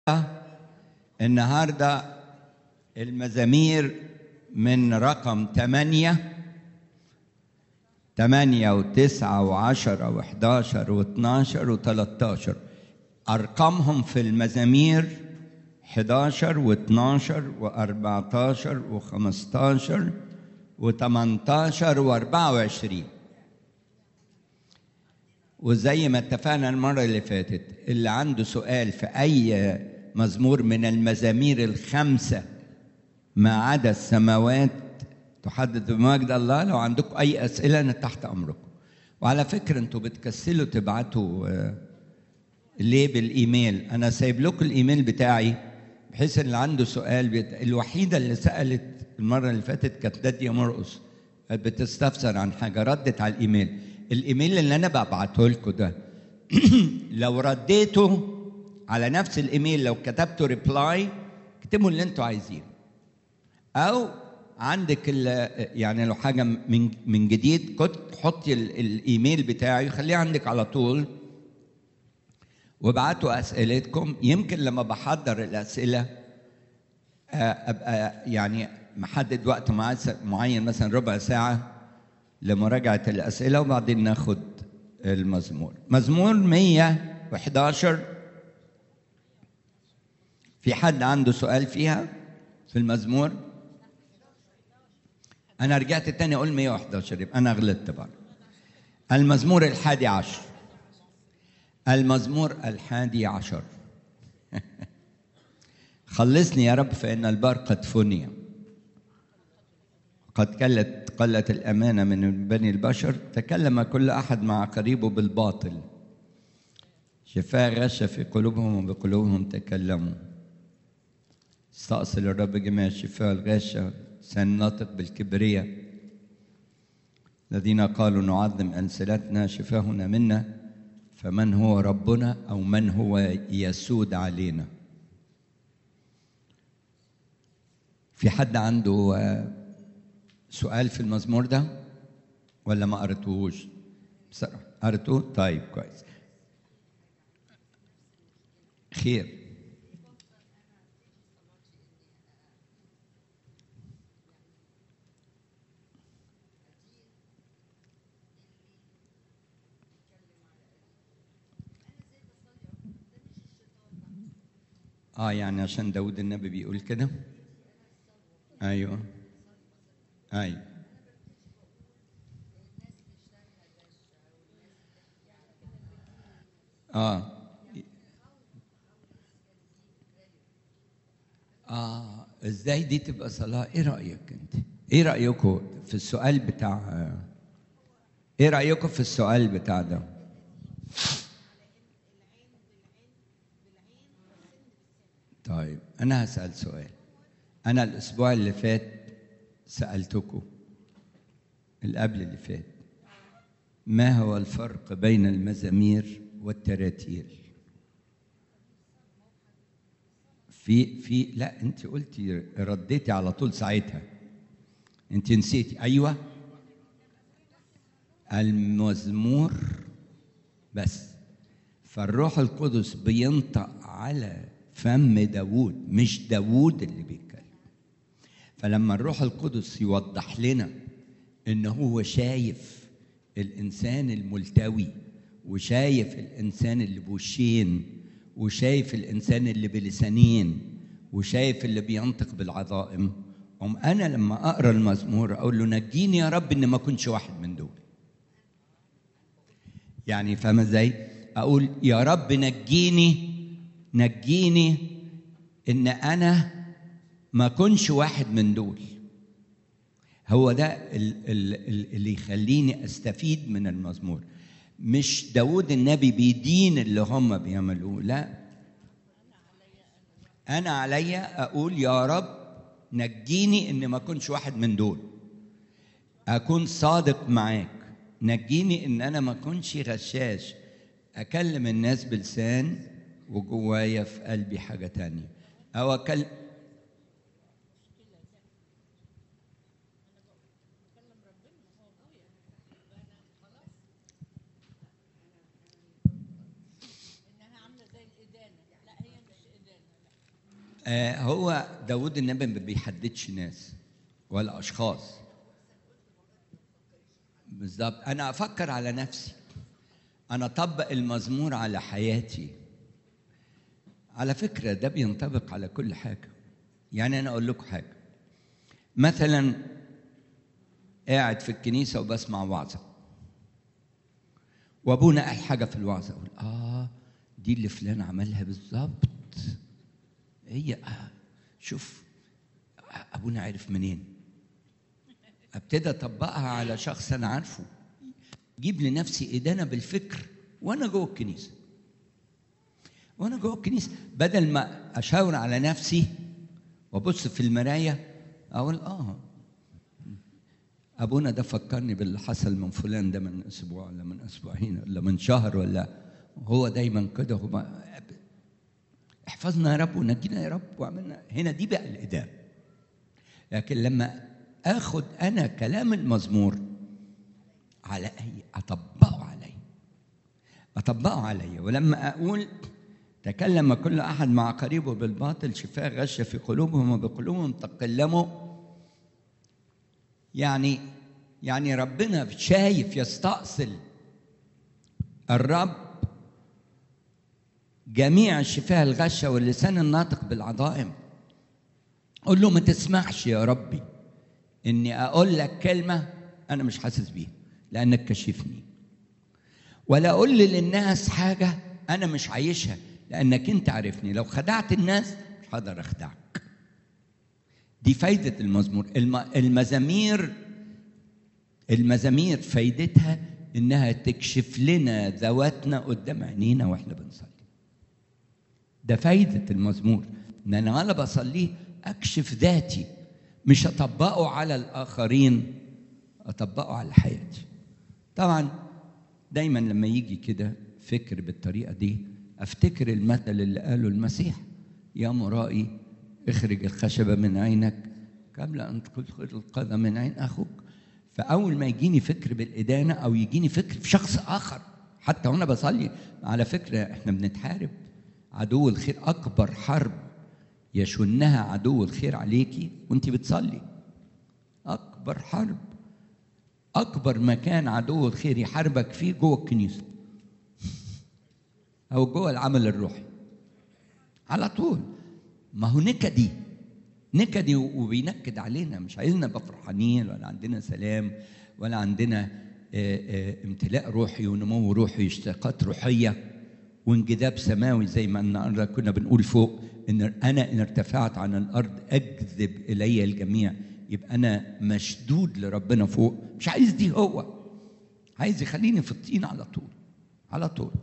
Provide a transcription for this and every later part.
النهارده المزامير من رقم ثمانية ثمانية وتسعة وعشرة وحداشر واثناشر وثلاثة أرقامهم في المزامير 11 و12 و14 و15 و18 و24 وزي ما اتفقنا المرة اللي فاتت اللي عنده سؤال في أي مزمور من المزامير الخمسة ما عدا السماوات تحدد بمجد الله لو عندكم أي أسئلة أنا تحت أمركم وعلى فكرة أنتوا بتكسلوا تبعتوا ليه بالإيميل أنا سايب لكم الإيميل بتاعي بحيث اللي عنده سؤال بيت... الوحيدة اللي سألت المرة اللي فاتت كانت نادية مرقص بتستفسر عن حاجة ردت على الإيميل الإيميل اللي أنا ببعته لكم ده لو رديته على نفس الإيميل لو كتبتوا ريبلاي اكتبوا اللي أنتوا عايزينه أو عندك يعني لو حاجة من من جديد كنت حطي الإيميل بتاعي خليه عندك على طول وابعتوا اسئلتكم يمكن لما بحضر الاسئله ابقى يعني محدد وقت معين مثلا ربع ساعه لمراجعه الاسئله وبعدين ناخد المزمور مزمور 111 في حد عنده سؤال فيها في المزمور انا رجعت تاني اقول 111 يبقى انا غلطت بقى المزمور الحادي عشر المزمور الحادي عشر خلصني يا رب فإن البار قد فني قد قلت قلت الأمانة من بني البشر تكلم كل أحد مع قريبه بالباطل شفاء غش في قلوبهم وبقلوبهم تكلموا استأصل الرب جميع الشفاء الغاشة سنناطق بالكبرياء الذين قالوا نعظم ألسنتنا شفاهنا منا فمن هو ربنا او من هو يسود علينا في حد عنده سؤال في المزمور ده ولا ما قريتوهوش بصراحه قريتوه طيب كويس خير اه يعني عشان داود النبي بيقول كده ايوه ايوه اه اه ازاي دي تبقى صلاه ايه رايك انت ايه رايكم في السؤال بتاع ايه رايكم في السؤال بتاع ده طيب أنا هسأل سؤال أنا الأسبوع اللي فات سألتكم القبل اللي فات ما هو الفرق بين المزامير والتراتيل في في لا انت قلتي رديتي على طول ساعتها انت نسيتي ايوه المزمور بس فالروح القدس بينطق على فم داوود مش داوود اللي بيتكلم فلما الروح القدس يوضح لنا ان هو شايف الانسان الملتوي وشايف الانسان اللي بوشين وشايف الانسان اللي بلسانين وشايف اللي بينطق بالعظائم أم انا لما اقرا المزمور اقول له نجيني يا رب ان ما اكونش واحد من دول يعني فاهم ازاي اقول يا رب نجيني نجيني ان انا ما اكونش واحد من دول هو ده اللي يخليني استفيد من المزمور مش داود النبي بيدين اللي هم بيعملوه لا انا عليا اقول يا رب نجيني ان ما اكونش واحد من دول اكون صادق معاك نجيني ان انا ما اكونش غشاش اكلم الناس بلسان وجوايا في قلبي حاجة تانية أو أكلم آه هو داود النبي ما بيحددش ناس ولا اشخاص بالظبط انا افكر على نفسي انا اطبق المزمور على حياتي على فكره ده بينطبق على كل حاجه يعني انا اقول لكم حاجه مثلا قاعد في الكنيسه وبسمع وعظه وابونا قال حاجه في الوعظه اقول اه دي اللي فلان عملها بالظبط هي آه شوف ابونا عرف منين ابتدي اطبقها على شخص انا عارفه جيب لنفسي ادانه بالفكر وانا جوه الكنيسه وانا جوه الكنيسه بدل ما اشاور على نفسي وابص في المرايه اقول اه ابونا ده فكرني باللي حصل من فلان ده من اسبوع ولا من اسبوعين ولا من شهر ولا هو دايما كده هو احفظنا يا رب ونجينا يا رب وعملنا هنا دي بقى الادانه لكن لما اخد انا كلام المزمور على اي اطبقه علي اطبقه علي ولما اقول تكلم كل احد مع قريبه بالباطل شفاء غش في قلوبهم وبقلوبهم تكلموا يعني يعني ربنا شايف يستأصل الرب جميع الشفاء الغشة واللسان الناطق بالعظائم قول له ما تسمحش يا ربي اني اقول لك كلمة انا مش حاسس بيها لانك كشفني ولا اقول للناس حاجة انا مش عايشها لانك انت عارفني لو خدعت الناس مش هقدر اخدعك دي فايدة المزمور المزامير المزامير فايدتها انها تكشف لنا ذواتنا قدام عينينا واحنا بنصلي ده فايدة المزمور ان انا وانا بصليه اكشف ذاتي مش اطبقه على الاخرين اطبقه على حياتي طبعا دايما لما يجي كده فكر بالطريقة دي افتكر المثل اللي قاله المسيح يا مرائي اخرج الخشبة من عينك قبل أن تدخل القذى من عين أخوك فأول ما يجيني فكر بالإدانة أو يجيني فكر في شخص آخر حتى وأنا بصلي على فكرة إحنا بنتحارب عدو الخير أكبر حرب يشنها عدو الخير عليكي وأنت بتصلي أكبر حرب أكبر مكان عدو الخير يحاربك فيه جوه الكنيسة أو جوه العمل الروحي على طول ما هو نكدي نكدي وبينكد علينا مش عايزنا نبقى فرحانين ولا عندنا سلام ولا عندنا امتلاء روحي ونمو روحي اشتياقات روحيه وانجذاب سماوي زي ما النهارده كنا بنقول فوق ان انا ان ارتفعت عن الارض اجذب الي الجميع يبقى انا مشدود لربنا فوق مش عايز دي هو عايز يخليني في الطين على طول على طول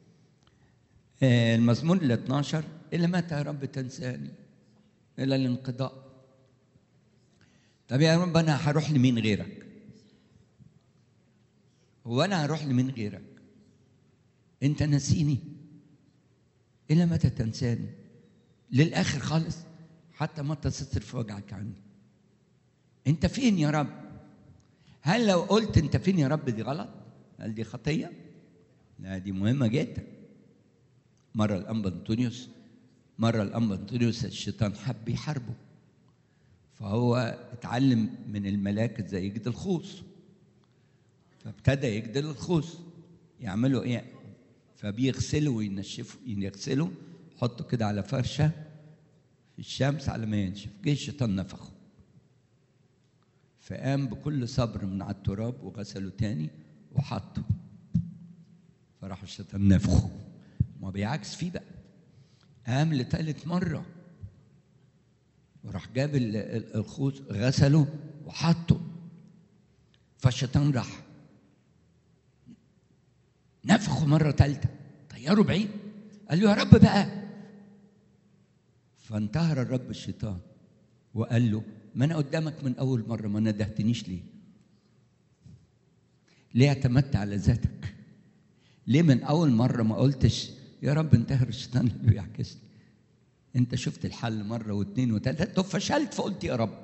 المزمور ال 12 إلى متى يا رب تنساني؟ إلى الانقضاء. طب يا رب أنا هروح لمين غيرك؟ هو أنا هروح لمين غيرك؟ أنت ناسيني؟ إلى متى تنساني؟ للآخر خالص حتى ما تصرف وجعك عني. أنت فين يا رب؟ هل لو قلت أنت فين يا رب دي غلط؟ هل دي خطية؟ لا دي مهمة جدا. مرة الأنبا أنطونيوس مرة الأنبا أنطونيوس الشيطان حب يحاربه فهو اتعلم من الملاك ازاي يجدل الخوص فابتدى يجدل الخوص يعملوا ايه فبيغسلوا وينشفوا يغسلوا يحطوا كده على فرشه في الشمس على ما ينشف جه الشيطان نفخه فقام بكل صبر من على التراب وغسله تاني وحطه فراح الشيطان نفخه ما بيعكس فيه بقى قام لتالت مرة وراح جاب الخوذ غسله وحطه فالشيطان راح نفخه مرة تالتة طيره بعيد قال له يا رب بقى فانتهر الرب الشيطان وقال له ما انا قدامك من اول مره ما ندهتنيش ليه ليه اعتمدت على ذاتك ليه من اول مره ما قلتش يا رب انتهر الشيطان اللي بيعكسني انت شفت الحل مره واثنين وثلاثه طب فشلت فقلت يا رب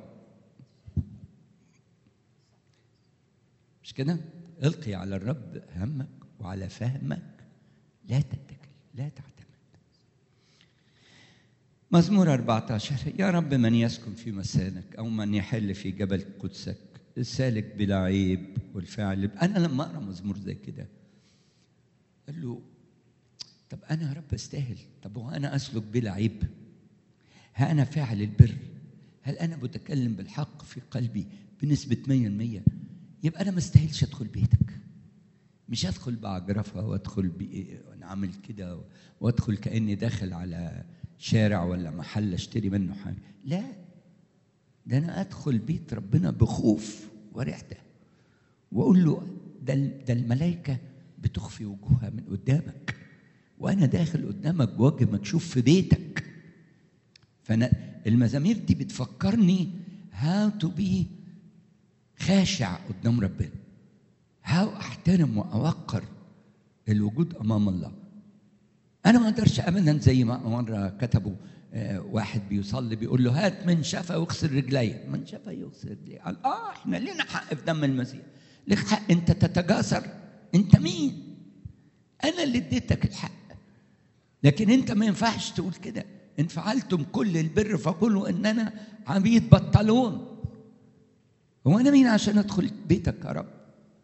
مش كده القي على الرب همك وعلى فهمك لا تتكل لا تعتمد مزمور 14 يا رب من يسكن في مسانك أو من يحل في جبل قدسك السالك بلا عيب والفاعل أنا لما أقرأ مزمور زي كده قال له طب أنا يا رب أستاهل طب وأنا أسلك بلا عيب ها أنا فاعل البر هل أنا بتكلم بالحق في قلبي بنسبة 100% يبقى أنا ما استاهلش أدخل بيتك مش أدخل بعجرفة وأدخل وأنا عامل كده وأدخل كأني داخل على شارع ولا محل أشتري منه حاجة لا ده أنا أدخل بيت ربنا بخوف ورعدة وأقول له ده ده الملائكة بتخفي وجوهها من قدامك وأنا داخل قدامك بوجه مكشوف في بيتك فأنا المزامير دي بتفكرني هاو تو بي خاشع قدام ربنا هاو احترم واوقر الوجود امام الله انا ما اقدرش ابدا زي ما مره كتبوا واحد بيصلي بيقول له هات من شفا واغسل رجلي من شفا يغسل رجلي قال اه احنا لنا حق في دم المسيح لك حق انت تتجاسر انت مين انا اللي اديتك الحق لكن انت ما ينفعش تقول كده ان فعلتم كل البر فقولوا اننا عبيد بطلون هو انا مين عشان ادخل بيتك يا رب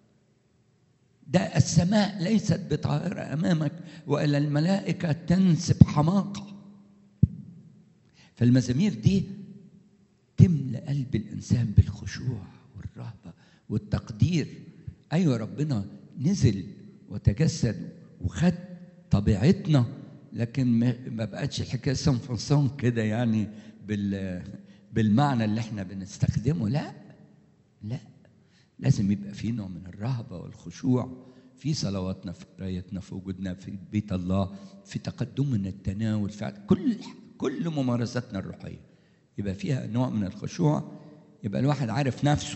ده السماء ليست بطاهرة أمامك وإلى الملائكة تنسب حماقة فالمزامير دي تملى قلب الإنسان بالخشوع والرهبة والتقدير أيوة ربنا نزل وتجسد وخد طبيعتنا لكن ما بقتش الحكايه سنفصون كده يعني بال بالمعنى اللي احنا بنستخدمه لا لا لازم يبقى في نوع من الرهبه والخشوع في صلواتنا في قرايتنا في وجودنا في بيت الله في تقدمنا التناول في كل كل ممارساتنا الروحيه يبقى فيها نوع من الخشوع يبقى الواحد عارف نفسه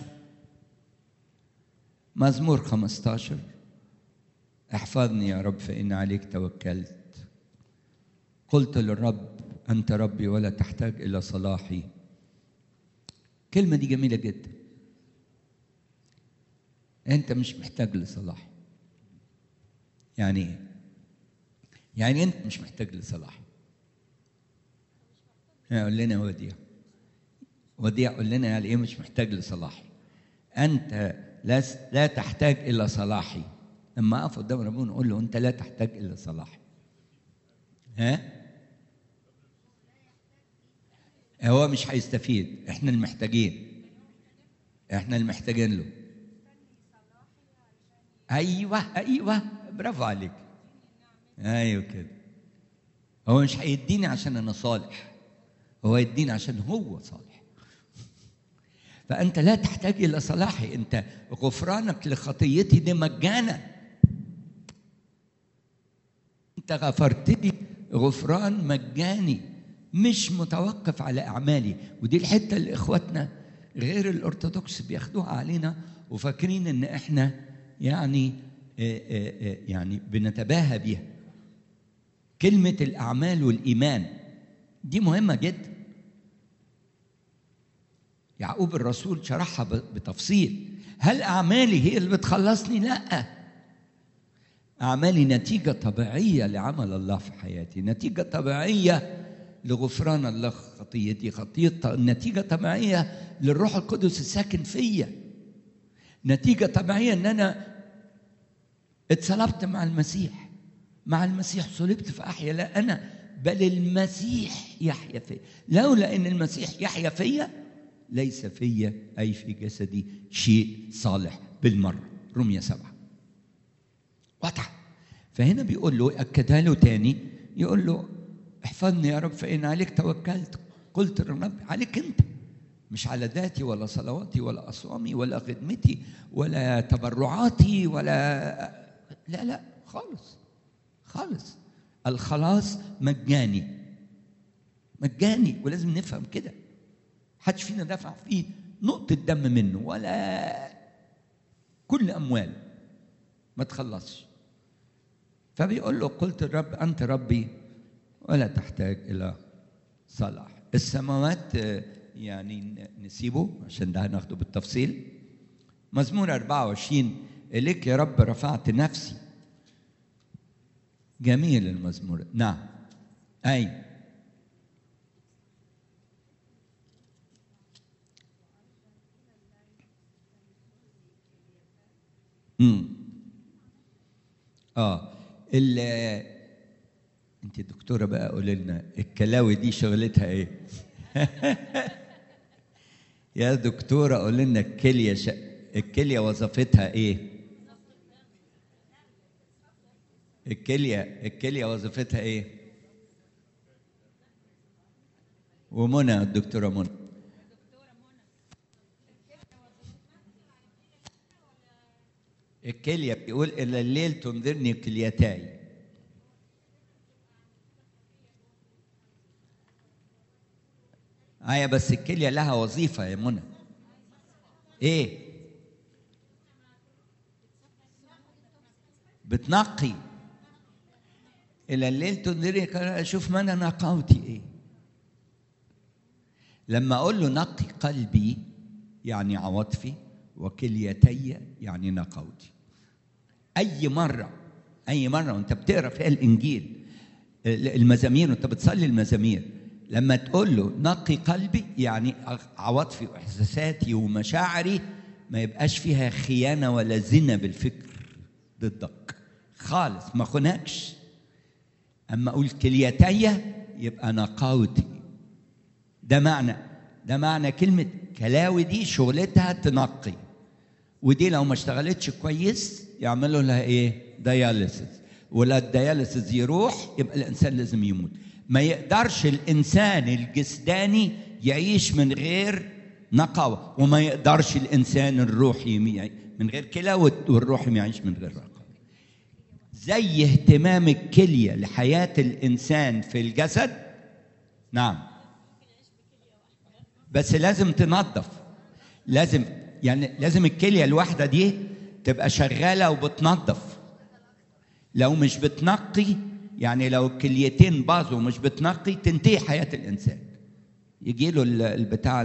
مزمور 15 احفظني يا رب فإن عليك توكلت قلت للرب أنت ربي ولا تحتاج إلى صلاحي كلمة دي جميلة جدا أنت مش محتاج لصلاحي يعني إيه؟ يعني أنت مش محتاج لصلاحي قول لنا وديع وديع قول لنا يعني إيه مش محتاج لصلاحي أنت لا لا تحتاج إلى صلاحي لما أقف قدام ربنا أقول له أنت لا تحتاج إلى صلاحي ها هو مش هيستفيد احنا المحتاجين احنا المحتاجين له ايوه ايوه برافو عليك ايوه كده هو مش هيديني عشان انا صالح هو يديني عشان هو صالح فانت لا تحتاج الى صلاحي انت غفرانك لخطيتي دي مجانا انت غفرت لي غفران مجاني مش متوقف على اعمالي ودي الحته اللي اخواتنا غير الارثوذكس بياخدوها علينا وفاكرين ان احنا يعني يعني بنتباهى بيها كلمه الاعمال والايمان دي مهمه جدا يعقوب الرسول شرحها بتفصيل هل اعمالي هي اللي بتخلصني لا أعمالي نتيجة طبيعية لعمل الله في حياتي نتيجة طبيعية لغفران الله خطيتي خطية نتيجة طبيعية للروح القدس الساكن فيا نتيجة طبيعية أن أنا اتصلبت مع المسيح مع المسيح صلبت فأحيا لا أنا بل المسيح يحيا فيا لولا أن المسيح يحيا فيا ليس فيا أي في جسدي شيء صالح بالمرة رمية سبعة واضحه فهنا بيقول له اكدها له تاني يقول له احفظني يا رب فان عليك توكلت قلت للرب عليك انت مش على ذاتي ولا صلواتي ولا اصوامي ولا خدمتي ولا تبرعاتي ولا لا لا خالص خالص الخلاص مجاني مجاني ولازم نفهم كده حدش فينا دفع فيه نقطة دم منه ولا كل أموال ما تخلصش فبيقول له قلت الرب أنت ربي ولا تحتاج إلى صلاح السماوات يعني نسيبه عشان ده هناخده بالتفصيل مزمور 24 إليك يا رب رفعت نفسي جميل المزمور نعم أي امم اه ال انت دكتوره بقى قولي لنا الكلاوي دي شغلتها ايه يا دكتوره قولي لنا الكليه ش... الكليه وظيفتها ايه الكليه الكليه وظيفتها ايه ومنى الدكتوره منى الكليه بيقول الى الليل تنذرني كليتاي ايوه بس الكليه لها وظيفه يا منى ايه بتنقي الى الليل تنذرني اشوف من انا نقاوتي ايه لما اقول له نقي قلبي يعني عواطفي وكليتي يعني نقاوتي اي مره اي مره وانت بتقرا فيها الانجيل المزامير وانت بتصلي المزامير لما تقول له نقي قلبي يعني عواطفي واحساساتي ومشاعري ما يبقاش فيها خيانه ولا زنا بالفكر ضدك خالص ما خنكش اما اقول كليتي يبقى نقاوتي ده معنى ده معنى كلمه كلاوي دي شغلتها تنقي ودي لو ما اشتغلتش كويس يعملوا لها ايه دياليسيس ولا الدياليسيس يروح يبقى الانسان لازم يموت ما يقدرش الانسان الجسداني يعيش من غير نقاوه وما يقدرش الانسان الروحي من غير كلى والروحي ما يعيش من غير نقاوه زي اهتمام الكليه لحياه الانسان في الجسد نعم بس لازم تنظف لازم يعني لازم الكليه الواحده دي تبقى شغاله وبتنظف لو مش بتنقي يعني لو الكليتين باظوا ومش بتنقي تنتهي حياه الانسان يجي له البتاع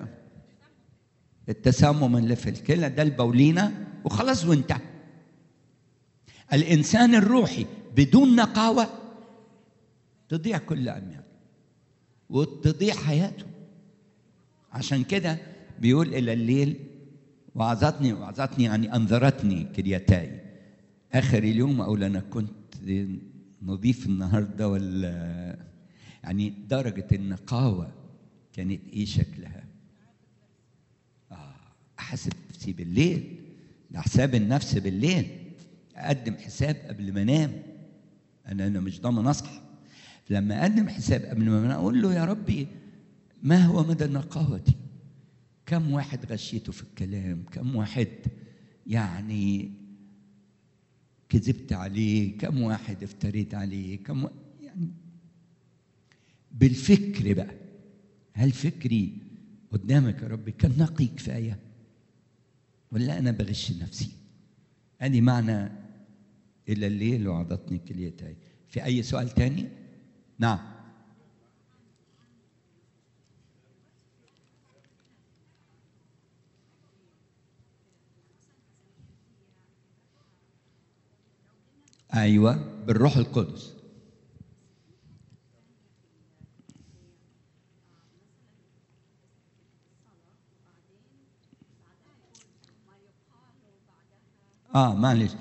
التسمم اللي في الكلى ده البولينه وخلاص وانتهى الانسان الروحي بدون نقاوه تضيع كل امال وتضيع حياته عشان كده بيقول الى الليل وعظتني وعظتني يعني انذرتني كليتاي اخر اليوم اقول انا كنت نظيف النهارده ولا يعني درجه النقاوه كانت ايه شكلها اه احاسب نفسي بالليل ده حساب النفس بالليل اقدم حساب قبل ما انام انا انا مش ضامن اصحى لما اقدم حساب قبل ما انام اقول له يا ربي ما هو مدى نقاوتي كم واحد غشيته في الكلام كم واحد يعني كذبت عليه كم واحد افتريت عليه كم و... يعني بالفكر بقى هل فكري قدامك يا رب كان نقي كفايه ولا انا بغش نفسي ادي معنى الى الليل وعضتني كليتاي في اي سؤال تاني نعم ايوه بالروح القدس اه معلش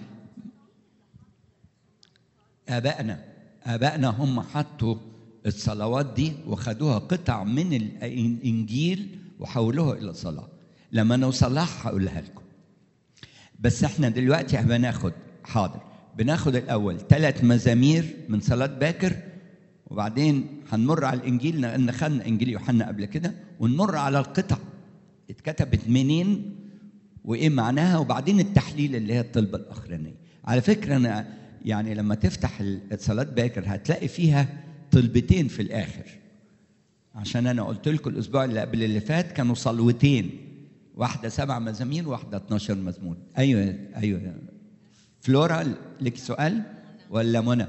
ابائنا ابائنا هم حطوا الصلوات دي وخدوها قطع من الانجيل وحولوها الى صلاه لما نوصل لها هقولها لكم بس احنا دلوقتي هناخد حاضر بناخد الاول ثلاث مزامير من صلاه باكر وبعدين هنمر على الانجيل لان خدنا انجيل يوحنا قبل كده ونمر على القطع اتكتبت منين وايه معناها وبعدين التحليل اللي هي الطلبه الاخرانيه على فكره انا يعني لما تفتح صلاه باكر هتلاقي فيها طلبتين في الاخر عشان انا قلت لكم الاسبوع اللي قبل اللي فات كانوا صلوتين واحده سبع مزامير واحده 12 مزمور ايوه ايوه فلورا لك سؤال ولا منى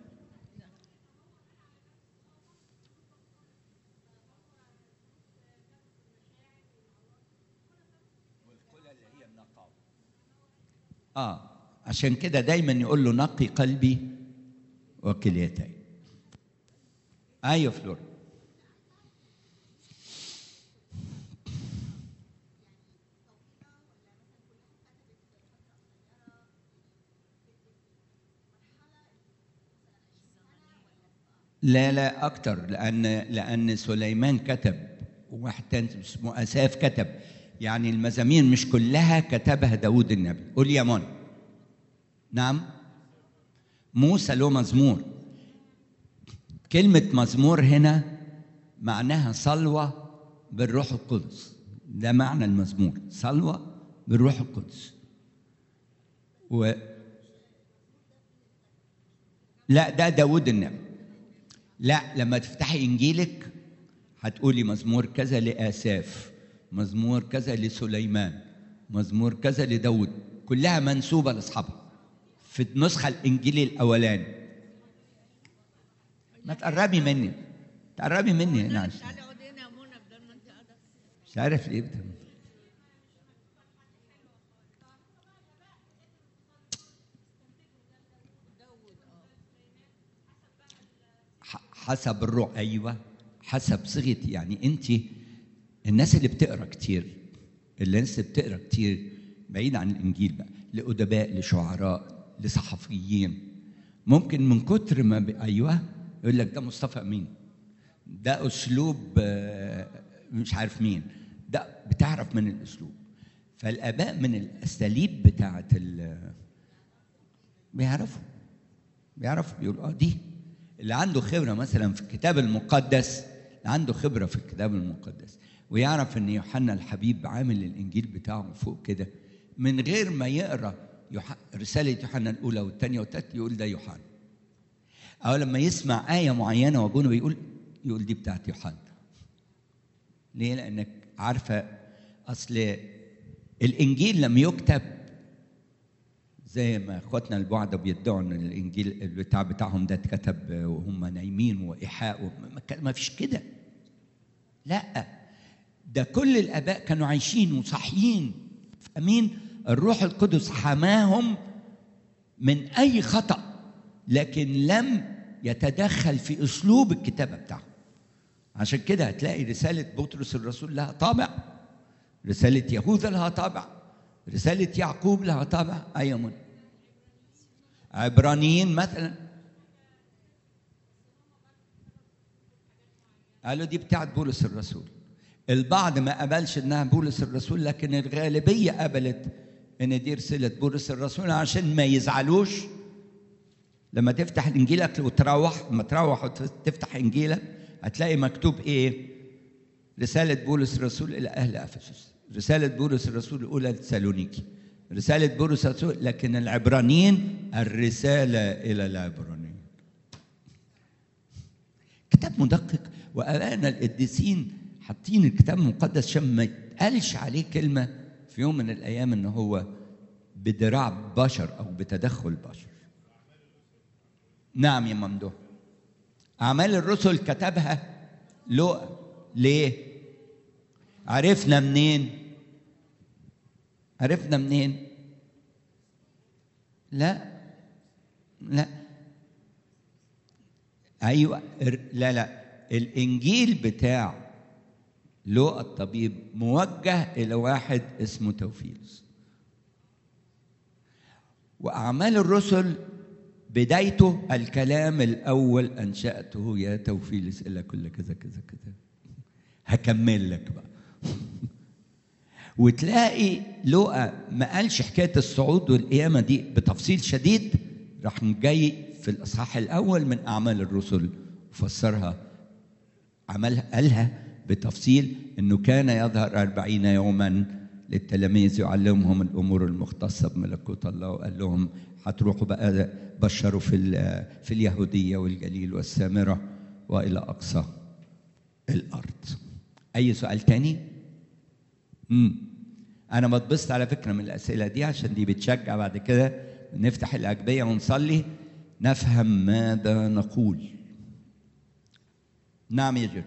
اه عشان كده دايما يقول له نقي قلبي وكليتي ايوه فلورا لا لا اكتر لان لان سليمان كتب وواحد تاني اسمه اساف كتب يعني المزامير مش كلها كتبها داود النبي قول يا منى نعم موسى له مزمور كلمة مزمور هنا معناها صلوة بالروح القدس ده معنى المزمور صلوة بالروح القدس و لا ده داود النبي لا لما تفتحي انجيلك هتقولي مزمور كذا لآساف مزمور كذا لسليمان مزمور كذا لداود كلها منسوبة لأصحابها في النسخة الإنجيلي الأولاني ما تقربي مني تقربي مني هنا عشان تعالي اقعدي هنا يا منى بدل ما انت قاعده مش عارف ليه بتعمل ح- حسب الروح ايوه حسب صيغه يعني انت الناس اللي بتقرا كتير الناس اللي بتقرا كتير بعيد عن الانجيل بقى لادباء لشعراء لصحفيين ممكن من كتر ما ب... ايوه يقول لك ده مصطفى امين ده اسلوب آه، مش عارف مين ده بتعرف من الاسلوب فالاباء من الاساليب بتاعه ال- بيعرفوا بيعرفوا بيقولوا اه دي اللي عنده خبره مثلا في الكتاب المقدس اللي عنده خبره في الكتاب المقدس ويعرف ان يوحنا الحبيب عامل الانجيل بتاعه فوق كده من غير ما يقرا يوح... رساله يوحنا الاولى والثانيه والثالثه يقول ده يوحنا او لما يسمع ايه معينه وابونا بيقول يقول دي بتاعت يوحنا ليه لانك عارفه اصل الانجيل لم يكتب زي ما اخواتنا البعد بيدعوا ان الانجيل البتاع بتاعهم ده اتكتب وهم نايمين وايحاء وما- ما- ما فيش كده لا ده كل الاباء كانوا عايشين وصاحيين امين الروح القدس حماهم من اي خطا لكن لم يتدخل في اسلوب الكتابه بتاعهم عشان كده هتلاقي رساله بطرس الرسول لها طابع رساله يهوذا لها طابع رساله يعقوب لها طابع ايمن عبرانيين مثلا قالوا دي بتاعت بولس الرسول البعض ما قبلش انها بولس الرسول لكن الغالبيه قبلت ان دي رساله بولس الرسول عشان ما يزعلوش لما تفتح انجيلك وتروح لما تروح وتفتح انجيلك هتلاقي مكتوب ايه رساله بولس الرسول الى اهل افسس رساله بولس الرسول الاولى لتسالونيكي رساله بولس الرسول لكن العبرانيين الرساله الى العبرانيين كتاب مدقق وابائنا القديسين حاطين الكتاب المقدس عشان ما يتقالش عليه كلمه في يوم من الايام ان هو بدراع بشر او بتدخل بشر نعم يا ممدوح اعمال الرسل كتبها لؤى ليه عرفنا منين عرفنا منين لا لا ايوه ار- لا لا الانجيل بتاع لوقا الطبيب موجه الى واحد اسمه توفيلس واعمال الرسل بدايته الكلام الاول انشاته يا توفيلس الا كل كذا كذا كذا هكمل لك بقى وتلاقي لوقا ما قالش حكايه الصعود والقيامه دي بتفصيل شديد راح جاي في الاصحاح الاول من اعمال الرسل وفسرها عملها قالها بتفصيل انه كان يظهر أربعين يوما للتلاميذ يعلمهم الامور المختصه بملكوت الله وقال لهم هتروحوا بقى بشروا في ال- في اليهوديه والجليل والسامره والى اقصى الارض اي سؤال تاني امم انا بتبسط على فكره من الاسئله دي عشان دي بتشجع بعد كده نفتح الاجبيه ونصلي نفهم ماذا نقول نعم يا جد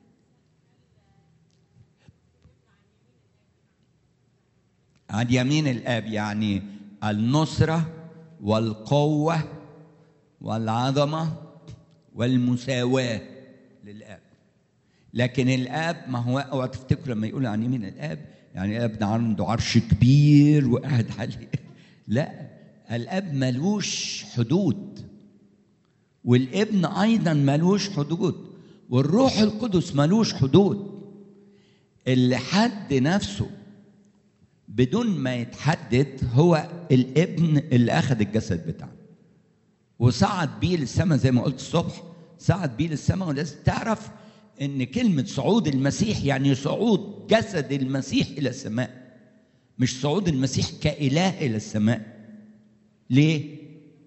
عن يمين الاب يعني النصره والقوه والعظمه والمساواه للاب لكن الاب ما هو اوعى تفتكروا لما يقول عن يمين الاب يعني الاب ده عنده عرش كبير وقاعد عليه لا الاب ملوش حدود والابن ايضا ملوش حدود والروح القدس ملوش حدود اللي حد نفسه بدون ما يتحدد هو الابن اللي اخذ الجسد بتاعه وصعد بيه للسماء زي ما قلت الصبح صعد بيه للسماء ولازم تعرف ان كلمه صعود المسيح يعني صعود جسد المسيح الى السماء مش صعود المسيح كاله الى السماء ليه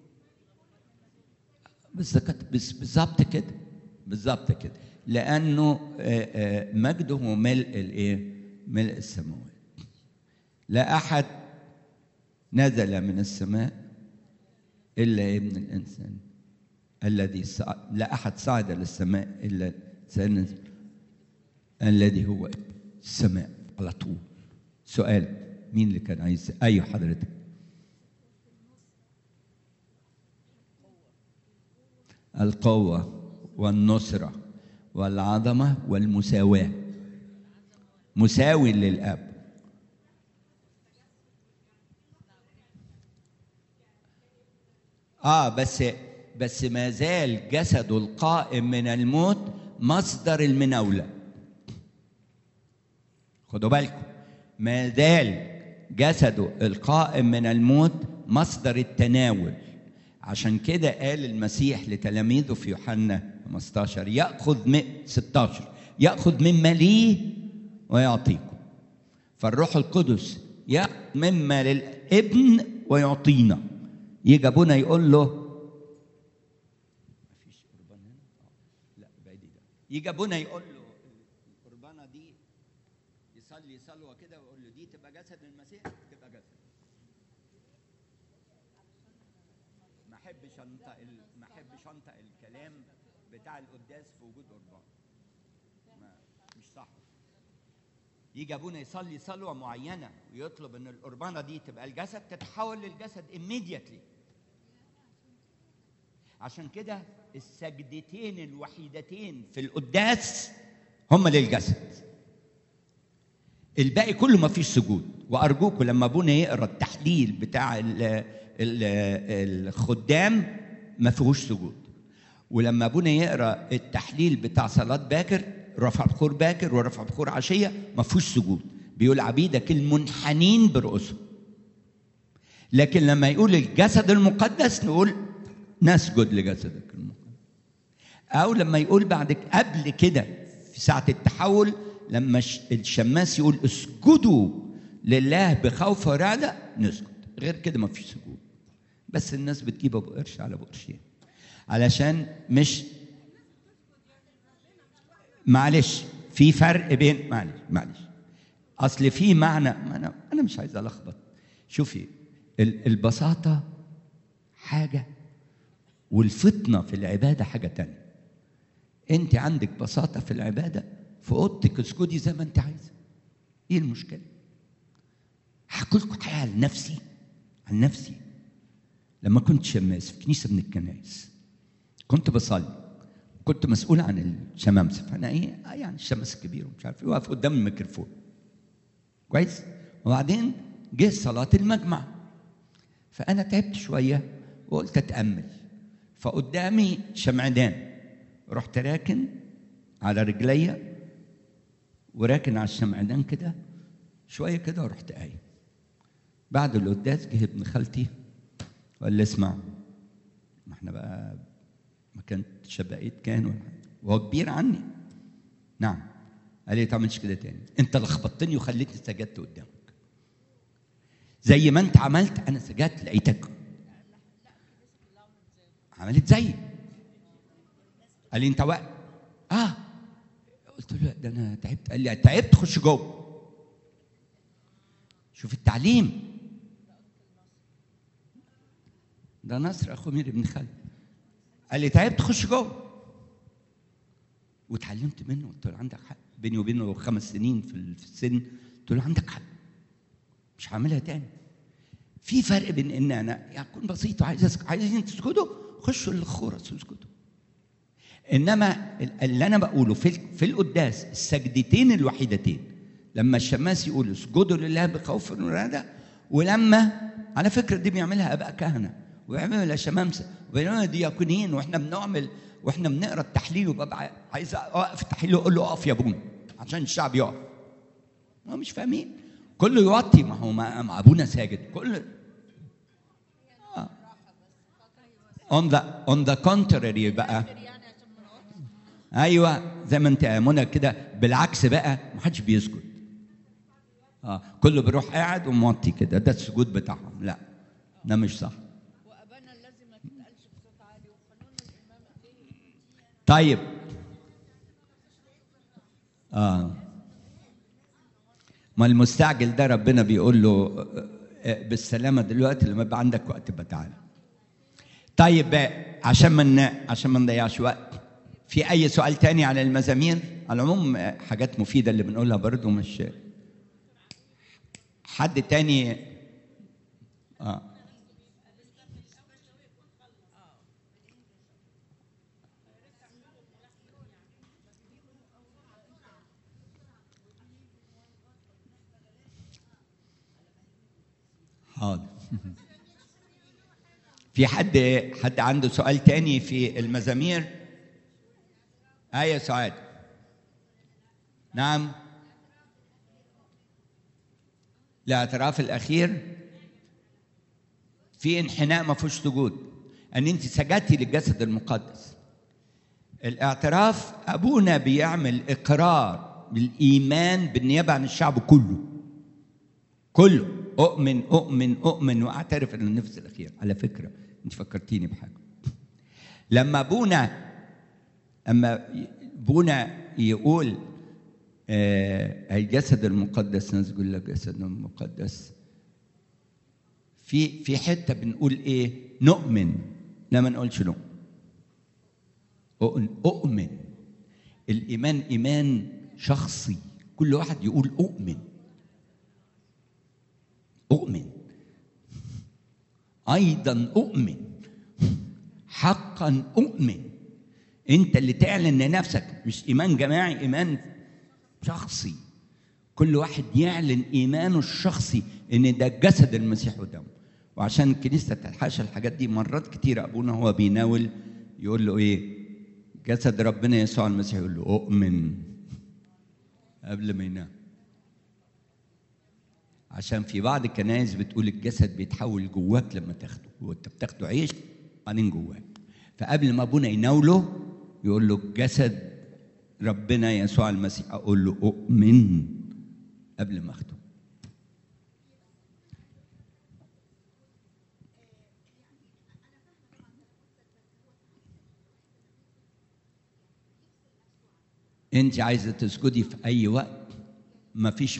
بالظبط كده بالظبط كده لانه مجده ملء الايه ملء السماوات لا احد نزل من السماء الا ابن الانسان الذي صعد لا احد صعد للسماء الا الانسان الذي هو السماء على طول سؤال مين اللي كان عايز ايوه حضرتك القوة والنصرة والعظمة والمساواة مساوي للأب اه بس بس ما زال جسده القائم من الموت مصدر المناولة خدوا بالكم ما زال جسده القائم من الموت مصدر التناول عشان كده قال المسيح لتلاميذه في يوحنا 15 ياخذ م... 16 ياخذ مما ليه ويعطيكم فالروح القدس ياخذ مما للابن ويعطينا يجي ابونا يقول له مفيش قربان هنا لا بعيد ده يجي ابونا يقول له القربانه دي يصلي صلوه كده ويقول له دي تبقى جسد المسيح تبقى جسد ما احبش انطق ما احبش انطق الكلام بتاع القداس في وجود قربان ما مش صح يجي ابونا يصلي صلوه معينه ويطلب ان القربانه دي تبقى الجسد تتحول للجسد immediately عشان كده السجدتين الوحيدتين في القداس هم للجسد الباقي كله ما فيش سجود وارجوكم لما ابونا يقرا التحليل بتاع ال ال الخدام ما فيهوش سجود ولما ابونا يقرا التحليل بتاع صلاه باكر رفع بخور باكر ورفع بخور عشيه ما فيهوش سجود بيقول عبيدك المنحنين برؤوسهم لكن لما يقول الجسد المقدس نقول نسجد لجسدك المقدس او لما يقول بعد قبل كده في ساعه التحول لما الشماس يقول اسجدوا لله بخوف ورعده نسجد غير كده ما فيش سجود بس الناس بتجيب ابو قرش على ابو قرشين علشان مش معلش في فرق بين معلش معلش اصل في معنى ما انا انا مش عايز الخبط شوفي البساطه حاجه والفطنه في العباده حاجه تانية انت عندك بساطه في العباده في اوضتك اسجدي زي ما انت عايزه ايه المشكله هحكي لكم حاجه عن نفسي عن نفسي لما كنت شماس في كنيسه من الكنائس كنت بصلي كنت مسؤول عن الشمامسه فانا ايه يعني الشمس الكبير ومش عارف ايه واقف قدام الميكروفون كويس وبعدين جه صلاه المجمع فانا تعبت شويه وقلت اتامل فقدامي شمعدان رحت راكن على رجليا وراكن على الشمعدان كده شويه كده ورحت قايم بعد القداس جه ابن خالتي وقال لي اسمع ما احنا بقى ما كانت شبقيت كان وهو كبير عني نعم قال لي تعملش كده تاني انت لخبطتني وخليتني سجدت قدامك زي ما انت عملت انا سجدت لقيتك عملت زي قال لي انت واقف اه قلت له ده انا تعبت قال لي تعبت خش جوه شوف التعليم ده نصر اخو مير ابن خالد قال لي تعبت خش جوه واتعلمت منه قلت له عندك حق بيني وبينه خمس سنين في السن قلت له عندك حق مش هعملها تاني في فرق بين ان انا اكون بسيط وعايز عايزين تسجدوا خشوا للخورس واسجدوا انما اللي انا بقوله في في القداس السجدتين الوحيدتين لما الشماس يقول اسجدوا لله بخوف ورعده ولما على فكره دي بيعملها اباء كهنه ويعملوا شمامسه وبينما دياكونيين واحنا بنعمل واحنا بنقرا التحليل وببقى عايز اوقف التحليل واقول له اقف يا ابونا عشان الشعب يقف ما مش فاهمين كله يوطي ما هو مع مع ابونا ساجد كل آه. on the on the contrary بقى يعني عشان ما نقعدش ايوه زي ما انت يا منى كده بالعكس بقى ما حدش بيسجد اه كله بيروح قاعد وموطي كده ده السجود بتاعهم لا ده مش صح وابانا الذي ما تتقالش بصوت عالي وقانون الامام عليه طيب اه ما المستعجل ده ربنا بيقول له آه، آه، بالسلامه دلوقتي لما يبقى عندك وقت بقى تعالى طيب بقى عشان ما ن- عشان ما نضيعش وقت في اي سؤال تاني على المزامير على العموم آه، حاجات مفيده اللي بنقولها برضو مش حد تاني اه حاضر في حد حد عنده سؤال تاني في المزامير آية سعاد نعم الاعتراف الأخير في انحناء ما فيهوش سجود أن أنت سجدتي للجسد المقدس الاعتراف أبونا بيعمل إقرار بالإيمان بالنيابة عن الشعب كله كله أؤمن أؤمن أؤمن وأعترف أن النفس الأخير على فكرة أنت فكرتيني بحاجة لما أبونا أما أبونا يقول آه الجسد المقدس نسجد للجسد المقدس في في حتة بنقول إيه نؤمن لا ما نقولش نؤمن أؤمن أؤمن الإيمان إيمان شخصي كل واحد يقول أؤمن أؤمن أيضا أؤمن حقا أؤمن أنت اللي تعلن لنفسك مش إيمان جماعي إيمان شخصي كل واحد يعلن إيمانه الشخصي إن ده جسد المسيح ودمه وعشان الكنيسة تتحاشى الحاجات دي مرات كتير أبونا هو بيناول يقول له إيه جسد ربنا يسوع المسيح يقول له أؤمن قبل ما ينام عشان في بعض الكنائس بتقول الجسد بيتحول جواك لما تاخده وانت بتاخده عيش بعدين جواك فقبل ما ابونا يناوله يقول له جسد ربنا يسوع المسيح اقول له اؤمن قبل ما اخده انت عايزه تسجدي في اي وقت ما فيش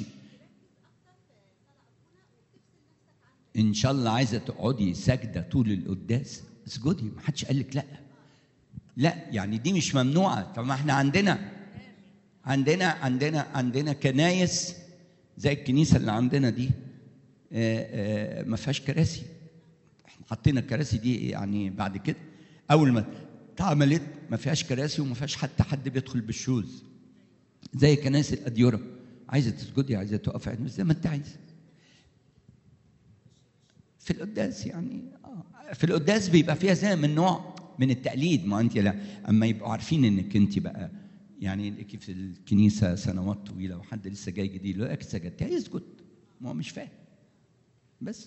ان شاء الله عايزه تقعدي ساجده طول القداس اسجدي ما حدش قال لك لا لا يعني دي مش ممنوعه طب ما احنا عندنا عندنا عندنا عندنا كنايس زي الكنيسه اللي عندنا دي آه، آه، ما فيهاش كراسي احنا حطينا الكراسي دي يعني بعد كده اول ما اتعملت ما فيهاش كراسي وما فيهاش حتى حد بيدخل بالشوز زي كنائس الاديره عايزه تسجدي عايزه تقفي عند- زي ما انت عايزه في القداس يعني آه. في القداس بيبقى فيها زي من نوع من التقليد ما انت لا اما يبقوا عارفين انك انت بقى يعني ليكي في الكنيسه سنوات طويله وحد لسه جاي جديد لو لك سجدت هيسجد ما هو مش فاهم بس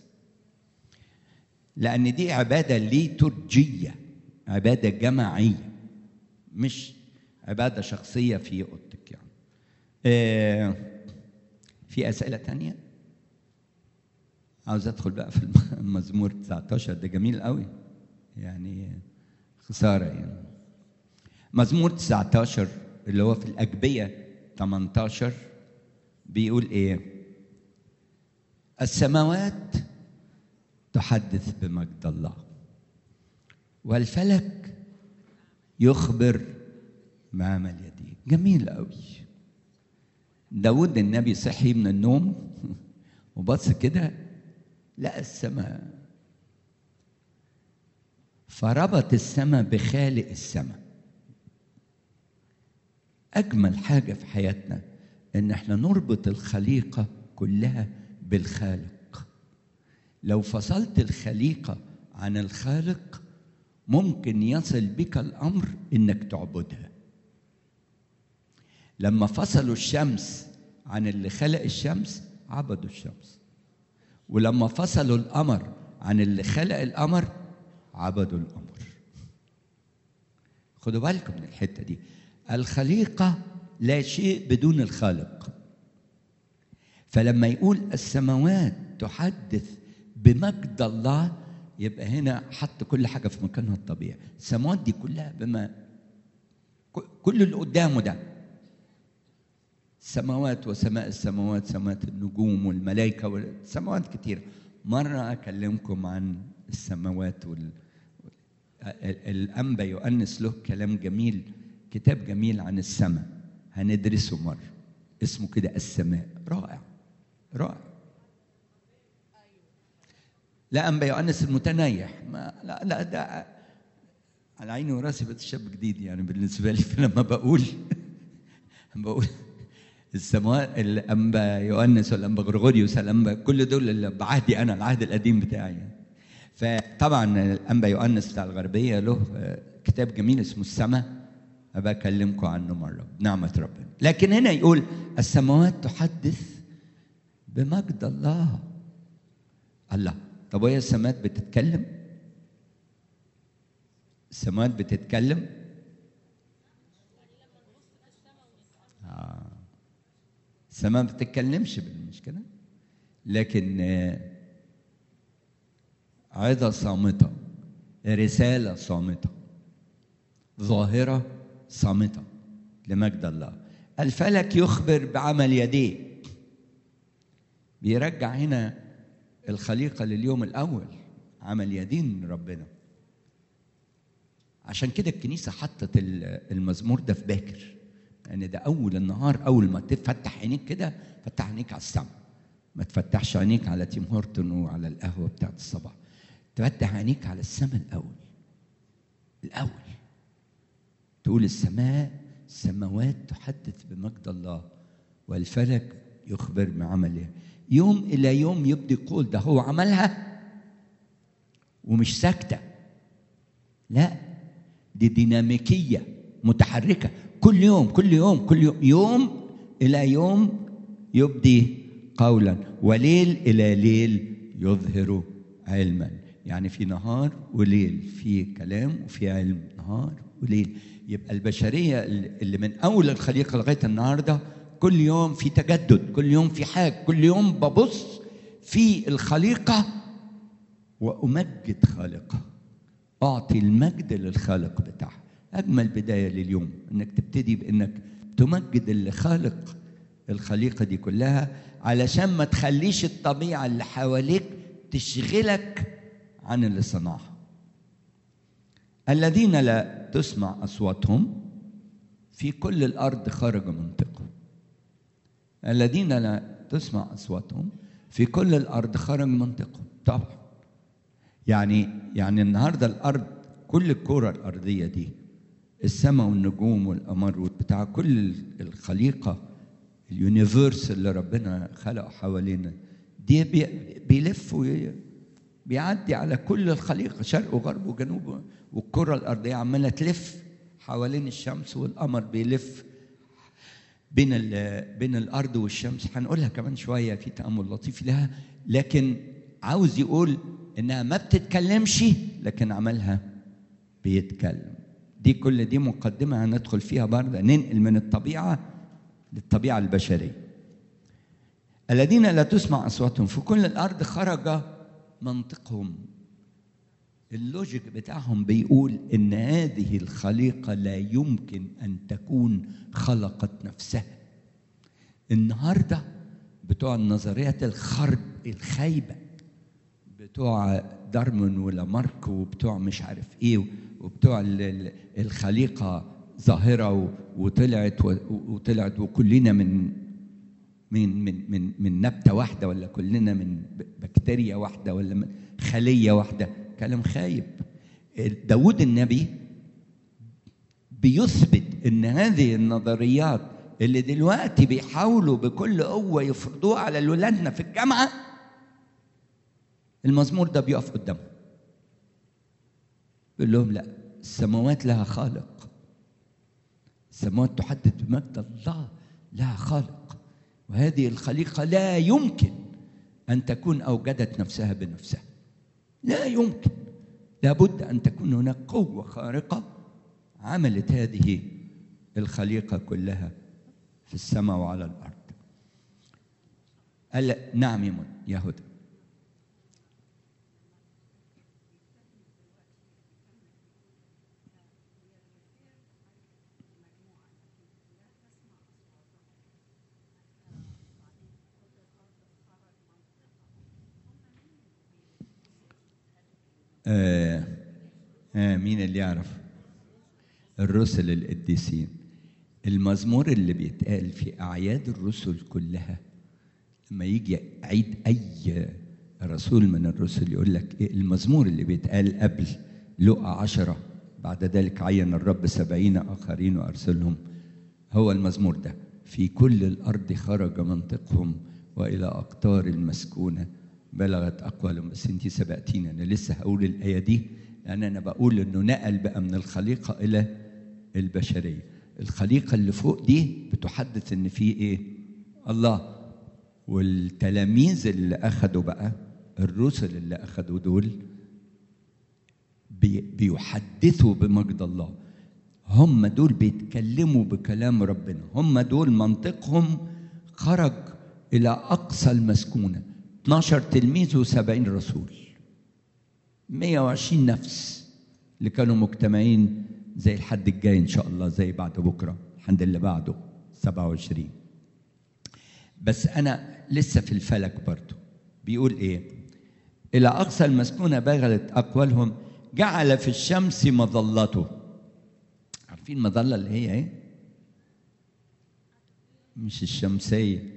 لان دي عباده ليتورجيه عباده جماعيه مش عباده شخصيه في اوضتك يعني آه في اسئله تانية عاوز ادخل بقى في المزمور 19 ده جميل قوي يعني خساره يعني مزمور 19 اللي هو في الاجبيه 18 بيقول ايه السماوات تحدث بمجد الله والفلك يخبر ما عمل يديه جميل قوي داود النبي صحي من النوم وبص كده لقى السماء فربط السماء بخالق السماء اجمل حاجه في حياتنا ان احنا نربط الخليقه كلها بالخالق لو فصلت الخليقه عن الخالق ممكن يصل بك الامر انك تعبدها لما فصلوا الشمس عن اللي خلق الشمس عبدوا الشمس ولما فصلوا القمر عن اللي خلق القمر عبدوا القمر خدوا بالكم من الحته دي الخليقه لا شيء بدون الخالق فلما يقول السماوات تحدث بمجد الله يبقى هنا حط كل حاجه في مكانها الطبيعي السماوات دي كلها بما كل اللي قدامه ده سماوات وسماء السماوات سماوات النجوم والملائكة والسماوات كتير مرة أكلمكم عن السماوات وال... الأنبا يؤنس له كلام جميل كتاب جميل عن السماء هندرسه مرة اسمه كده السماء رائع رائع لا أنبا يؤنس المتنيح ما لا لا ده على عيني وراسي بس شاب جديد يعني بالنسبة لي فلما بقول بقول السماوات الانبا يؤنس والانبا غرغوريوس الانبا كل دول اللي بعهدي انا العهد القديم بتاعي فطبعا الانبا يؤنس بتاع الغربيه له كتاب جميل اسمه السماء ابقى اكلمكم عنه مره بنعمه ربنا لكن هنا يقول السماوات تحدث بمجد الله الله طب وهي السماوات بتتكلم السماوات بتتكلم آه. السماء ما بتتكلمش مش كده لكن عظة صامتة رسالة صامتة ظاهرة صامتة لمجد الله الفلك يخبر بعمل يديه بيرجع هنا الخليقة لليوم الأول عمل يدين ربنا عشان كده الكنيسة حطت المزمور ده في باكر لان يعني ده اول النهار اول ما تفتح عينيك كده فتح عينيك على السماء ما تفتحش عينيك على تيم هورتون وعلى القهوه بتاعت الصباح تفتح عينيك على السماء الاول الاول تقول السماء السماوات تحدث بمجد الله والفلك يخبر بعمله يوم الى يوم يبدي قول ده هو عملها ومش ساكته لا دي ديناميكيه متحركه كل يوم كل يوم كل يوم يوم الى يوم يبدي قولا وليل الى ليل يظهر علما يعني في نهار وليل في كلام وفي علم نهار وليل يبقى البشريه اللي من اول الخليقه لغايه النهارده كل يوم في تجدد كل يوم في حاجه كل يوم ببص في الخليقه وامجد خالقه اعطي المجد للخالق بتاعها اجمل بدايه لليوم انك تبتدي بانك تمجد اللي خالق الخليقه دي كلها علشان ما تخليش الطبيعه اللي حواليك تشغلك عن اللي صنعها الذين لا تسمع اصواتهم في كل الارض خرج منطقهم الذين لا تسمع اصواتهم في كل الارض خرج منطقهم طبعا يعني يعني النهارده الارض كل الكره الارضيه دي السماء والنجوم والقمر وبتاع كل الخليقه اليونيفيرس اللي ربنا خلقه حوالينا دي بيلف بيعدي على كل الخليقه شرق وغرب وجنوب والكره الارضيه عماله تلف حوالين الشمس والقمر بيلف بين بين الارض والشمس هنقولها كمان شويه في تامل لطيف لها لكن عاوز يقول انها ما بتتكلمش لكن عملها بيتكلم دي كل دي مقدمة هندخل فيها برضه ننقل من الطبيعة للطبيعة البشرية الذين لا تسمع أصواتهم في كل الأرض خرج منطقهم اللوجيك بتاعهم بيقول إن هذه الخليقة لا يمكن أن تكون خلقت نفسها النهاردة بتوع النظريات الخرب الخايبة بتوع دارمون ولامارك وبتوع مش عارف ايه وبتوع الخليقة ظاهرة وطلعت وطلعت وكلنا من من من من من نبتة واحدة ولا كلنا من بكتيريا واحدة ولا من خلية واحدة كلام خايب داود النبي بيثبت ان هذه النظريات اللي دلوقتي بيحاولوا بكل قوة يفرضوها على ولادنا في الجامعة المزمور ده بيقف قدامهم بيقول لهم لا السماوات لها خالق السماوات تحدد بمجد الله لها خالق وهذه الخليقة لا يمكن أن تكون أوجدت نفسها بنفسها لا يمكن لابد أن تكون هناك قوة خارقة عملت هذه الخليقة كلها في السماء وعلى الأرض قال نعم يا من يا هدى آه آه مين اللي يعرف الرسل القديسين المزمور اللي بيتقال في أعياد الرسل كلها لما يجي عيد أي رسول من الرسل يقول لك إيه المزمور اللي بيتقال قبل لقى عشرة بعد ذلك عين الرب سبعين آخرين وأرسلهم هو المزمور ده في كل الأرض خرج منطقهم وإلى أقطار المسكونة بلغت أقوالهم بس أنت سبقتيني أنا لسه هقول الآية دي لأن أنا بقول إنه نقل بقى من الخليقة إلى البشرية الخليقة اللي فوق دي بتحدث إن في إيه الله والتلاميذ اللي أخدوا بقى الرسل اللي أخدوا دول بي بيحدثوا بمجد الله هم دول بيتكلموا بكلام ربنا هم دول منطقهم خرج إلى أقصى المسكونة 12 تلميذ و70 رسول 120 نفس اللي كانوا مجتمعين زي الحد الجاي ان شاء الله زي بعد بكره الحد اللي بعده 27 بس انا لسه في الفلك برضه بيقول ايه الى اقصى المسكونه بغلت اقوالهم جعل في الشمس مظلته عارفين مظله اللي هي ايه مش الشمسيه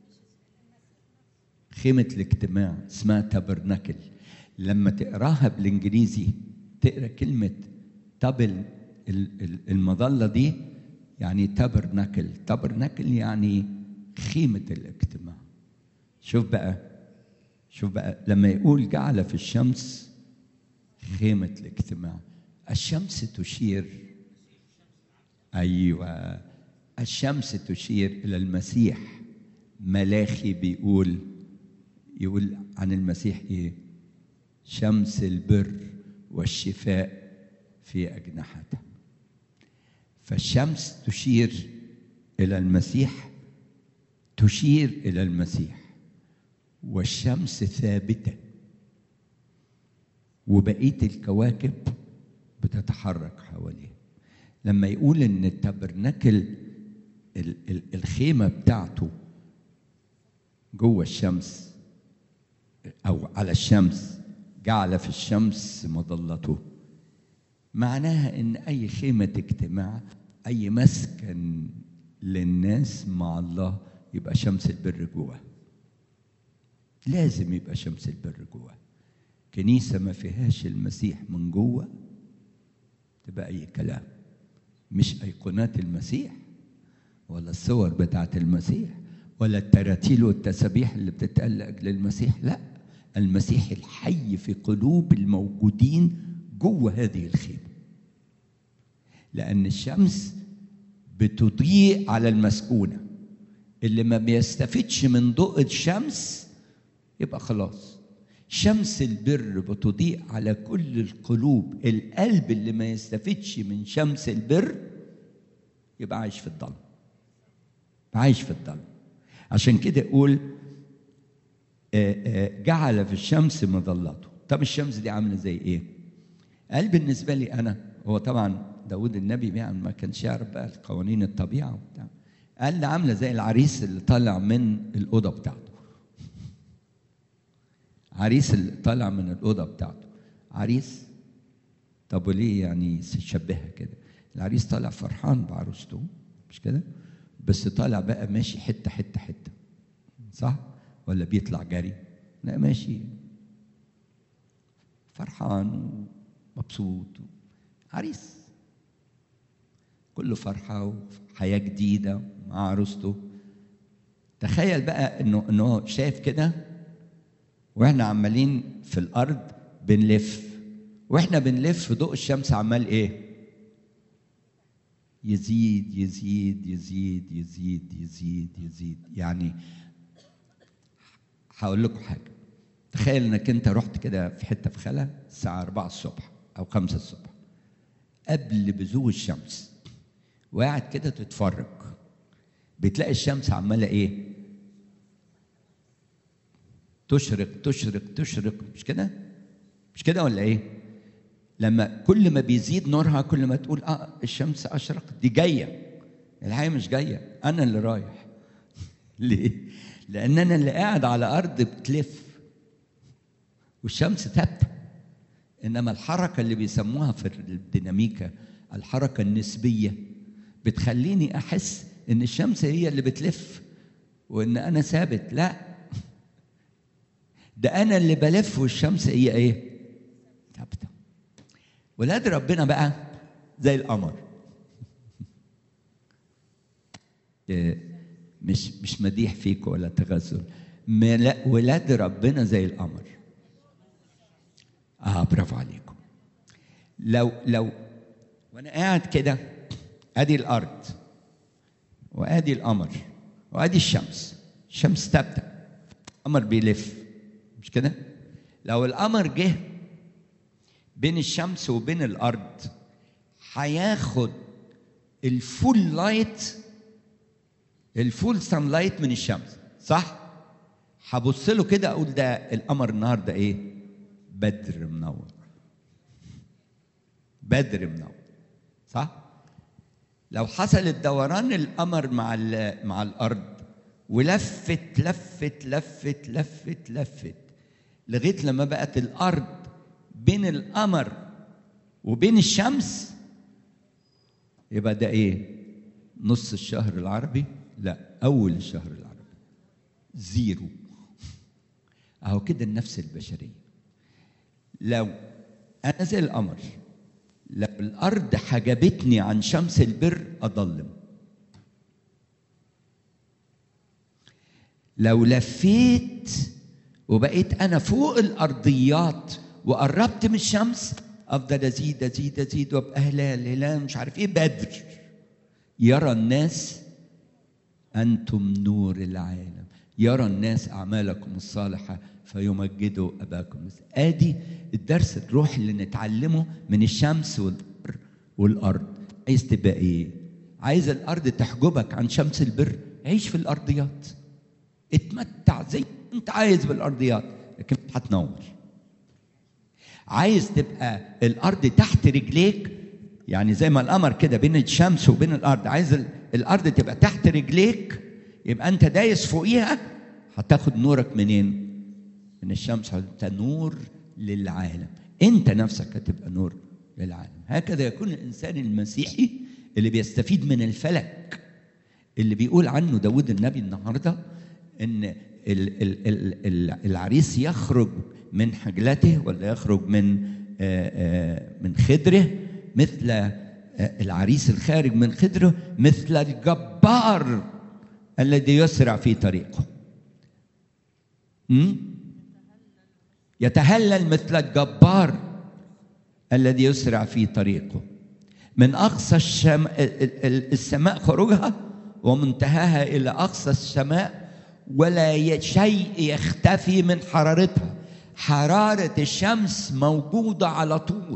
خيمة الاجتماع اسمها تابرناكل لما تقراها بالانجليزي تقرا كلمة تابل المظلة دي يعني تابرناكل تابرناكل يعني خيمة الاجتماع شوف بقى شوف بقى لما يقول جعل في الشمس خيمة الاجتماع الشمس تشير أيوة الشمس تشير إلى المسيح ملاخي بيقول يقول عن المسيح ايه شمس البر والشفاء في اجنحتها فالشمس تشير الى المسيح تشير الى المسيح والشمس ثابته وبقيه الكواكب بتتحرك حواليه لما يقول ان التبرنكل الخيمه بتاعته جوه الشمس أو على الشمس جعل في الشمس مظلته معناها إن أي خيمة اجتماع أي مسكن للناس مع الله يبقى شمس البر جواه لازم يبقى شمس البر جواه كنيسة ما فيهاش المسيح من جوه تبقى أي كلام مش أيقونات المسيح ولا الصور بتاعت المسيح ولا التراتيل والتسابيح اللي بتتقال لاجل المسيح لا المسيح الحي في قلوب الموجودين جوه هذه الخيمه لان الشمس بتضيء على المسكونه اللي ما بيستفدش من ضوء الشمس يبقى خلاص شمس البر بتضيء على كل القلوب القلب اللي ما يستفدش من شمس البر يبقى عايش في الضلمه عايش في الضلمه عشان كده يقول جعل في الشمس مظلته طب الشمس دي عامله زي ايه قال بالنسبه لي انا هو طبعا داود النبي يعني ما كانش يعرف بقى قوانين الطبيعه وبتاع قال ده عامله زي العريس اللي طالع من الاوضه بتاعته عريس اللي طالع من الاوضه بتاعته عريس طب وليه يعني شبهها كده العريس طالع فرحان بعروسته مش كده بس طالع بقى ماشي حته حته حته صح ولا بيطلع جري لا ماشي فرحان ومبسوط عريس كله فرحة وحياة جديدة مع عروسته تخيل بقى انه انه شايف كده واحنا عمالين في الارض بنلف واحنا بنلف ضوء الشمس عمال ايه يزيد يزيد يزيد يزيد يزيد يزيد يعني هقول لكم حاجه تخيل انك انت رحت كده في حته في خلا الساعه 4 الصبح او 5 الصبح قبل بزوغ الشمس وقاعد كده تتفرج بتلاقي الشمس عماله ايه تشرق تشرق تشرق مش كده مش كده ولا ايه لما كل ما بيزيد نورها كل ما تقول اه الشمس اشرقت دي جايه الحقيقه مش جايه انا اللي رايح ليه لان انا اللي قاعد على ارض بتلف والشمس ثابته انما الحركه اللي بيسموها في الديناميكا الحركه النسبيه بتخليني احس ان الشمس هي اللي بتلف وان انا ثابت لا ده انا اللي بلف والشمس هي ايه ثابته ولاد ربنا بقى زي القمر مش مش مديح فيك ولا تغزل ملا- ولاد ربنا زي القمر اه برافو عليكم لو لو وانا قاعد كده ادي الارض وادي القمر وادي الشمس الشمس ثابته القمر بيلف مش كده لو القمر جه بين الشمس وبين الارض هياخد الفول لايت الفول سان لايت من الشمس صح هبص له كده اقول ده القمر النهارده ايه بدر منور بدر منور صح لو حصل الدوران القمر مع ال- مع الارض ولفت لفت لفت لفت لفت لغايه لما بقت الارض بين القمر وبين الشمس يبقى ده ايه نص الشهر العربي لا اول الشهر العربي زيرو اهو كده النفس البشريه لو انا زي القمر لو الارض حجبتني عن شمس البر اضلم لو لفيت وبقيت انا فوق الارضيات وقربت من الشمس افضل ازيد ازيد ازيد وابقى هلال هلال مش عارف ايه بدر يرى الناس انتم نور العالم يرى الناس اعمالكم الصالحه فيمجدوا اباكم ادي الدرس الروحي اللي نتعلمه من الشمس والبر والارض عايز تبقى ايه عايز الارض تحجبك عن شمس البر عيش في الارضيات اتمتع زي ما انت عايز بالارضيات لكن مش هتنور عايز تبقى الارض تحت رجليك يعني زي ما القمر كده بين الشمس وبين الارض عايز ال- الارض تبقى تحت رجليك يبقى انت دايس فوقيها هتاخد نورك منين من الشمس انت نور للعالم انت نفسك هتبقى نور للعالم هكذا يكون الانسان المسيحي اللي بيستفيد من الفلك اللي بيقول عنه داود النبي النهارده ان ال ال ال ال العريس يخرج من حجلته ولا يخرج من آه، آه، من خدره مثل آه، العريس الخارج من خدره مثل الجبار الذي يسرع في طريقه م? يتهلل مثل الجبار الذي يسرع في طريقه من اقصى الشم... ال- ال- السماء خروجها ومنتهاها الى اقصى السماء ولا ي- شيء يختفي من حرارتها حراره الشمس موجوده على طول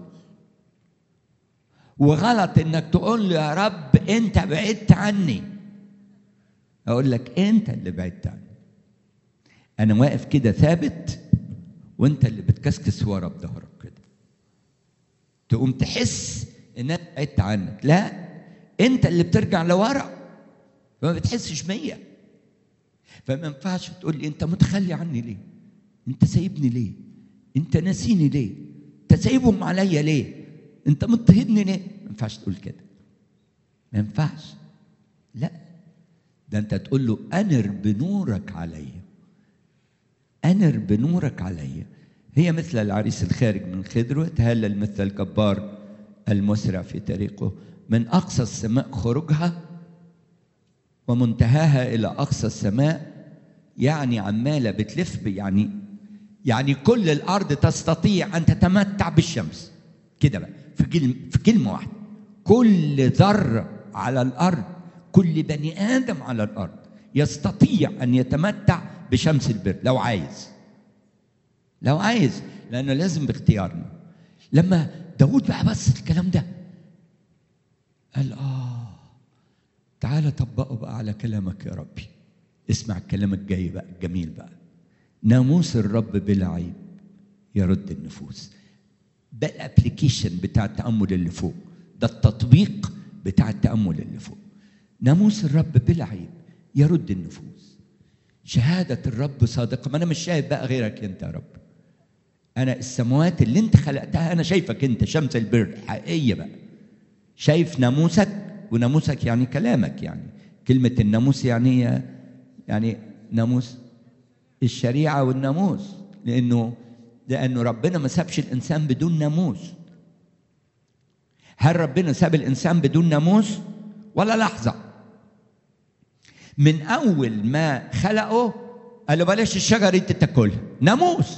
وغلط انك تقول له يا رب انت بعدت عني اقول لك انت اللي بعدت عني انا واقف كده ثابت وانت اللي بتكسكس ورا بظهرك كده تقوم تحس ان انا بعدت عنك لا انت اللي بترجع لورا فما بتحسش بيا فما ينفعش تقول لي انت متخلي عني ليه انت سايبني ليه انت ناسيني ليه انت سايبهم عليا ليه انت مضطهدني ليه ما ينفعش تقول كده ما ينفعش لا ده انت تقول له انر بنورك عليا انر بنورك عليا هي مثل العريس الخارج من خدره تهلل مثل الجبار المسرع في طريقه من اقصى السماء خروجها ومنتهاها الى اقصى السماء يعني عماله بتلف ب- يعني يعني كل الارض تستطيع ان تتمتع بالشمس كده بقى في كلمة في كلمة واحدة كل ذرة على الأرض كل بني آدم على الأرض يستطيع أن يتمتع بشمس البر لو عايز لو عايز لأنه لازم باختيارنا لما داود بقى بس الكلام ده قال آه تعالى طبقه بقى على كلامك يا ربي اسمع الكلام الجاي بقى الجميل بقى ناموس الرب بلا عيب يرد النفوس ده الابلكيشن بتاع التامل اللي فوق ده التطبيق بتاع التامل اللي فوق ناموس الرب بلا عيب يرد النفوس شهاده الرب صادقه ما انا مش شايف بقى غيرك انت يا رب انا السماوات اللي انت خلقتها انا شايفك انت شمس البر حقيقيه بقى شايف ناموسك وناموسك يعني كلامك يعني كلمه الناموس يعني يعني ناموس الشريعه والناموس لانه لانه ربنا ما سابش الانسان بدون ناموس هل ربنا ساب الانسان بدون ناموس ولا لحظه من اول ما خلقه قال له بلاش الشجره دي تاكلها ناموس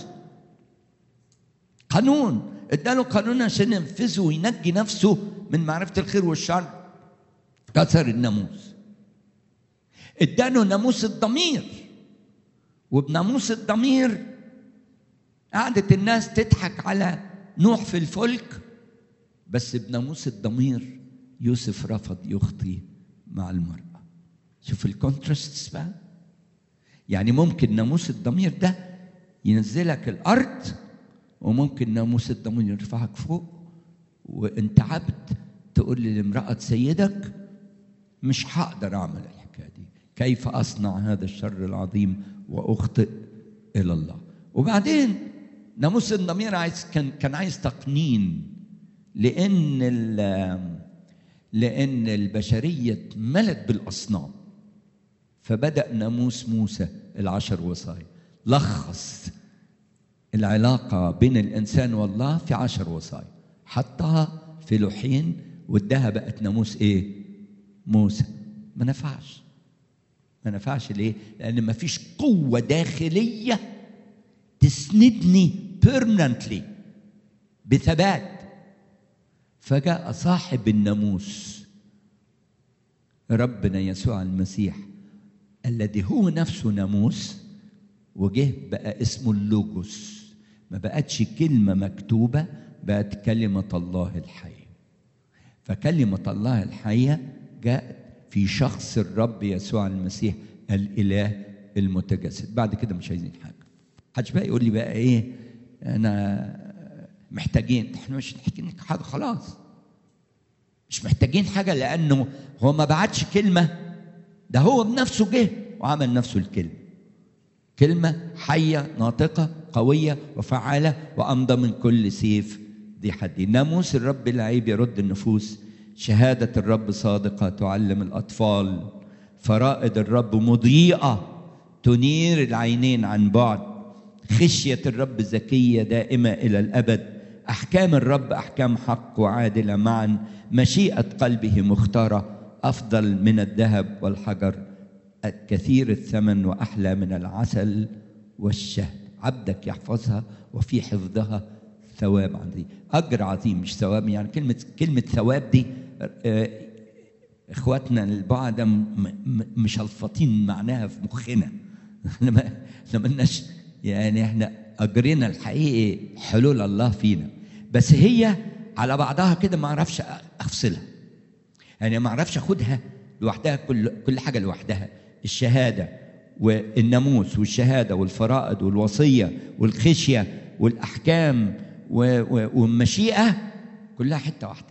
قانون اداله قانون عشان ينفذه وينجي نفسه من معرفه الخير والشر كسر الناموس اداله ناموس الضمير وبناموس الضمير قعدت الناس تضحك على نوح في الفلك بس بناموس الضمير يوسف رفض يخطي مع المرأة شوف الكونتراست بقى يعني ممكن ناموس الضمير ده ينزلك الأرض وممكن ناموس الضمير يرفعك فوق وانت عبد تقول لامرأة سيدك مش هقدر أعمل الحكاية دي كيف أصنع هذا الشر العظيم وأخطئ إلى الله وبعدين ناموس الضمير عايز كان كان عايز تقنين لان لان البشريه اتملت بالاصنام فبدا ناموس موسى العشر وصايا لخص العلاقه بين الانسان والله في عشر وصايا حطها في لوحين واداها بقت ناموس ايه موسى ما نفعش ما نفعش ليه لان ما فيش قوه داخليه تسندني بيرمننتلي بثبات فجاء صاحب الناموس ربنا يسوع المسيح الذي هو نفسه ناموس وجه بقى اسمه اللوجوس ما بقتش كلمة مكتوبة بقت كلمة الله الحية فكلمة الله الحية جاءت في شخص الرب يسوع المسيح الإله المتجسد بعد كده مش عايزين حاجة حدش بقى يقول لي بقى ايه انا محتاجين احنا مش محتاجين حاجه خلاص مش محتاجين حاجه لانه هو ما بعتش كلمه ده هو بنفسه جه وعمل نفسه الكلمه كلمه حيه ناطقه قويه وفعاله وامضى من كل سيف ذي حديد ناموس الرب العيب يرد النفوس شهاده الرب صادقه تعلم الاطفال فرائد الرب مضيئه تنير العينين عن بعد خشية الرب زكية دائمة إلى الأبد أحكام الرب أحكام حق وعادلة معا مشيئة قلبه مختارة أفضل من الذهب والحجر كثير الثمن وأحلى من العسل والشهد عبدك يحفظها وفي حفظها ثواب عظيم أجر عظيم مش ثواب يعني كلمة كلمة ثواب دي إخواتنا البعض مش الفاطين معناها في مخنا لما لما يعني احنا اجرنا الحقيقي حلول الله فينا بس هي على بعضها كده ما اعرفش افصلها يعني ما اعرفش اخدها لوحدها كل كل حاجه لوحدها الشهاده والناموس والشهاده والفرائض والوصيه والخشيه والاحكام والمشيئه كلها حته واحده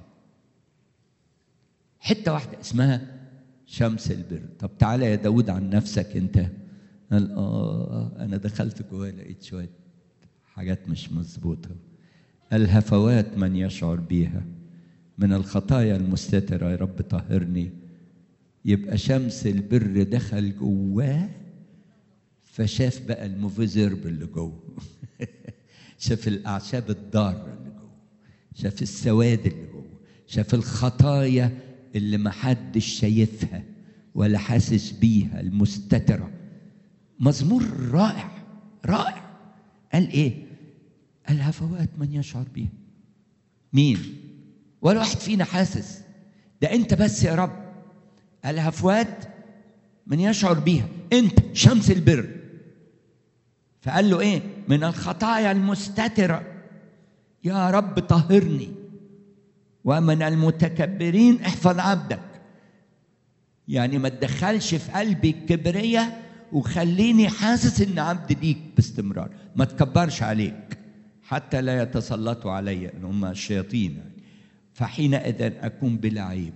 حته واحده اسمها شمس البر طب تعالى يا داود عن نفسك انت قال اه انا دخلت جوه لقيت شويه حاجات مش مظبوطه الهفوات من يشعر بيها من الخطايا المستترة يا رب طهرني يبقى شمس البر دخل جواه فشاف بقى الموفيزرب اللي جوه شاف الأعشاب الضارة اللي جوه شاف السواد اللي جوه شاف الخطايا اللي محدش شايفها ولا حاسس بيها المستترة مزمور رائع رائع قال ايه الهفوات من يشعر بيها مين ولا واحد فينا حاسس ده انت بس يا رب الهفوات من يشعر بيها انت شمس البر فقال له ايه من الخطايا المستتره يا رب طهرني ومن المتكبرين احفظ عبدك يعني ما تدخلش في قلبي الكبرية وخليني حاسس ان عبد ليك باستمرار ما تكبرش عليك حتى لا يتسلطوا علي ان هم الشياطين يعني. فحينئذ اكون بلا عيب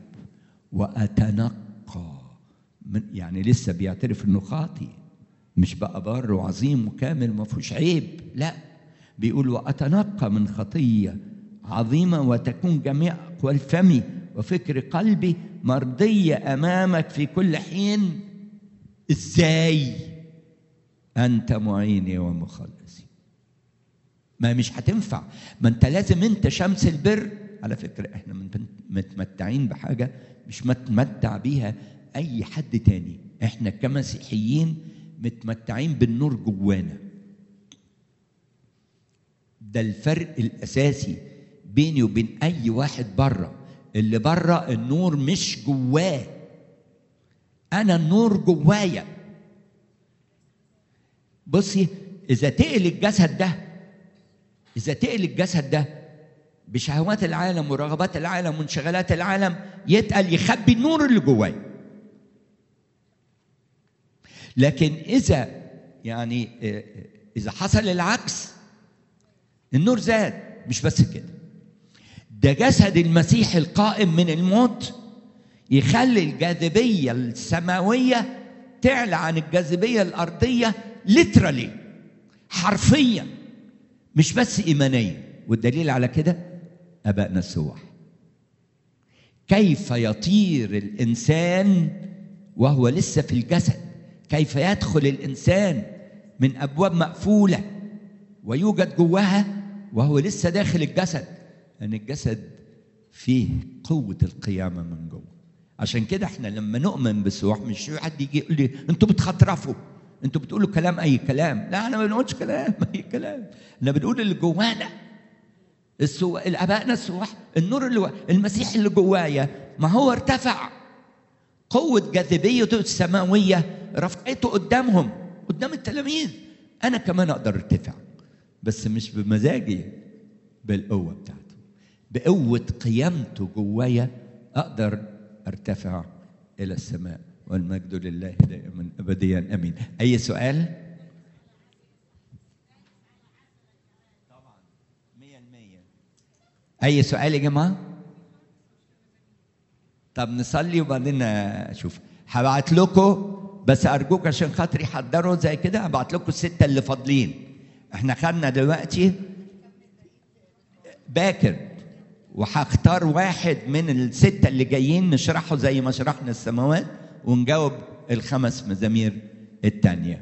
واتنقى من يعني لسه بيعترف انه خاطي مش بقى بار وعظيم وكامل ما فيهوش عيب لا بيقول واتنقى من خطيه عظيمه وتكون جميع اقوال فمي وفكر قلبي مرضيه امامك في كل حين ازاي انت معيني ومخلصي ما مش هتنفع ما انت لازم انت شمس البر على فكره احنا من- متمتعين بحاجه مش متمتع بيها اي حد تاني احنا كمسيحيين متمتعين بالنور جوانا ده الفرق الاساسي بيني وبين اي واحد بره اللي بره النور مش جواه انا النور جوايا بصي اذا تقل الجسد ده اذا تقل الجسد ده بشهوات العالم ورغبات العالم وانشغالات العالم يتقل يخبي النور اللي جوايا لكن اذا يعني آه، اذا حصل العكس النور زاد مش بس كده ده جسد المسيح القائم من الموت يخلي الجاذبية السماوية تعلى عن الجاذبية الأرضية ليترالي حرفيا مش بس إيمانيا والدليل على كده أبائنا السواح كيف يطير الإنسان وهو لسه في الجسد كيف يدخل الإنسان من أبواب مقفولة ويوجد جواها وهو لسه داخل الجسد لأن الجسد فيه قوة القيامة من جوه عشان كده احنا لما نؤمن بالسواح مش في حد يجي يقول لي انتوا بتخطرفوا انتوا بتقولوا كلام اي كلام لا احنا ما بنقولش كلام اي كلام احنا بنقول اللي جوانا السو... الابائنا السواح النور اللي و... المسيح اللي جوايا ما هو ارتفع قوة جاذبيته السماوية رفعته قدامهم قدام التلاميذ أنا كمان أقدر ارتفع بس مش بمزاجي بالقوة بتاعته بقوة قيامته جوايا أقدر أرتفع إلى السماء والمجد لله دائما أبديا أمين أي سؤال؟ طبعا مية المية أي سؤال يا جماعة؟ طب نصلي وبعدين اشوف هبعت لكم بس ارجوك عشان خاطري حضروا زي كده هبعت لكم السته اللي فاضلين احنا خدنا دلوقتي باكر وهختار واحد من السته اللي جايين نشرحه زي ما شرحنا السماوات ونجاوب الخمس مزامير التانيه